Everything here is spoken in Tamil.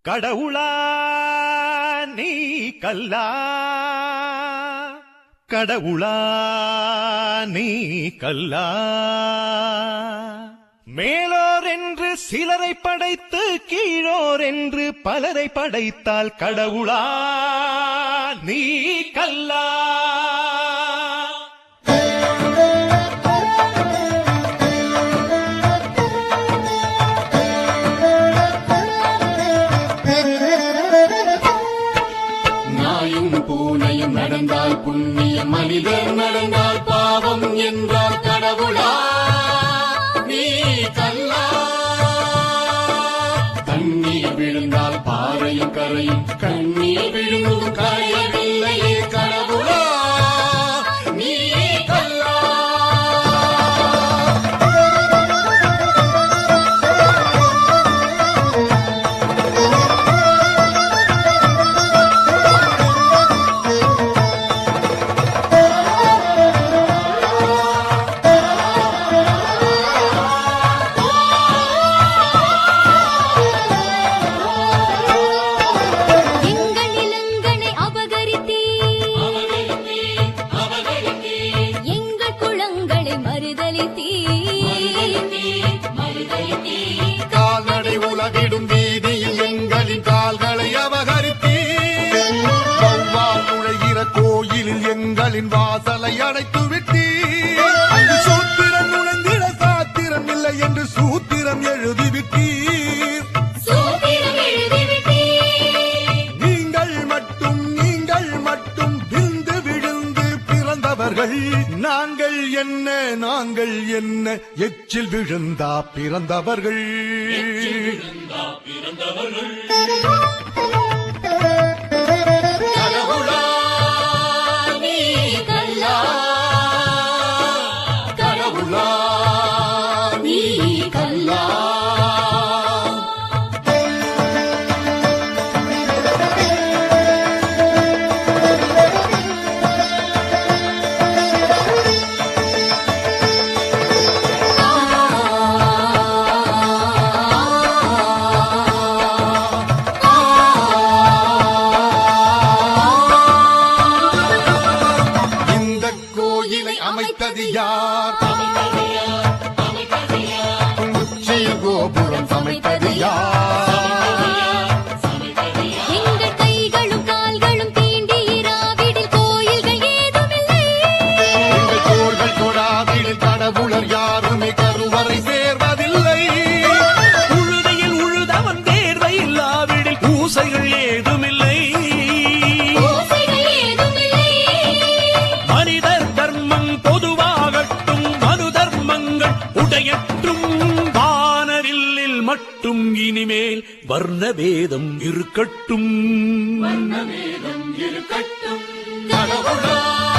கடவுளா நீ கல்லா கடவுளா நீ கல்லா மேலோர் என்று சிலரை படைத்து கீழோர் என்று பலரை படைத்தால் கடவுளா நீ கல்லா நாயும் பூனையும் நடந்தால் புண்ணியம் மனிதர் நடந்தால் பாவம் என்றால் கடவுளா நீ கல்லா தண்ணீர் விழுந்தால் பாறையும் கரையும் கண்ணீர் விழுந்தும் கரையவில்லையே கடவுளா நீ கல்லா எங்கள் நிலங்களை அபகரித்தீர் எங்கள் குளங்களை மறுதலித்தீர் கால்நடை உலகிடும் வீதியில் எங்களின் கால்களை அபகரித்தீர் வௌவால் நுழைகிற கோயிலில் எங்களின் வாசலை அடைத்து விட்டீர் அங்கு சூத்திரம் நுழைந்திட சாத்திரம் இல்லை என்று சூத்திரம் எழுதிவிட்டீர் சூத்திரம் எழுதிவிட்டீர் நீங்கள் மட்டும் நீங்கள் மட்டும் விழுந்து விழுந்து பிறந்தவர்கள் நாங்கள் என்ன நாங்கள் என்ன எச்சில் விழுந்தா பிறந்தவர்கள் கடவுளா நீ கல்லா கடவுளா நீ கல்லா இந்த கோயிலை அமைத்தது யார் உச்சியில் கோபுரம் சமைத்தது யார் எங்கள் கைகளும் கால்களும் தீண்டி இராவிடில் கோயில்கள் ஏதுமில்லை எங்கள் தோள்கள் தொடாவிடில் கடவுளர் யாருமே கருவறை சேர்வதில்லை உழுதையில் உழுதவன் தேர்வை இல்லாவிடில் பூசைகள் ஏதுமில்லை ஓசைகள் ஏதுமில்லை மனிதர் தர்மம் பொதுவாகட்டும் மனு தர்மங்கள் உடையற்றும் வானவில்லில் மட்டும் இனிமேல் வர்ணபேதம் இருக்கட்டும் கடவுளா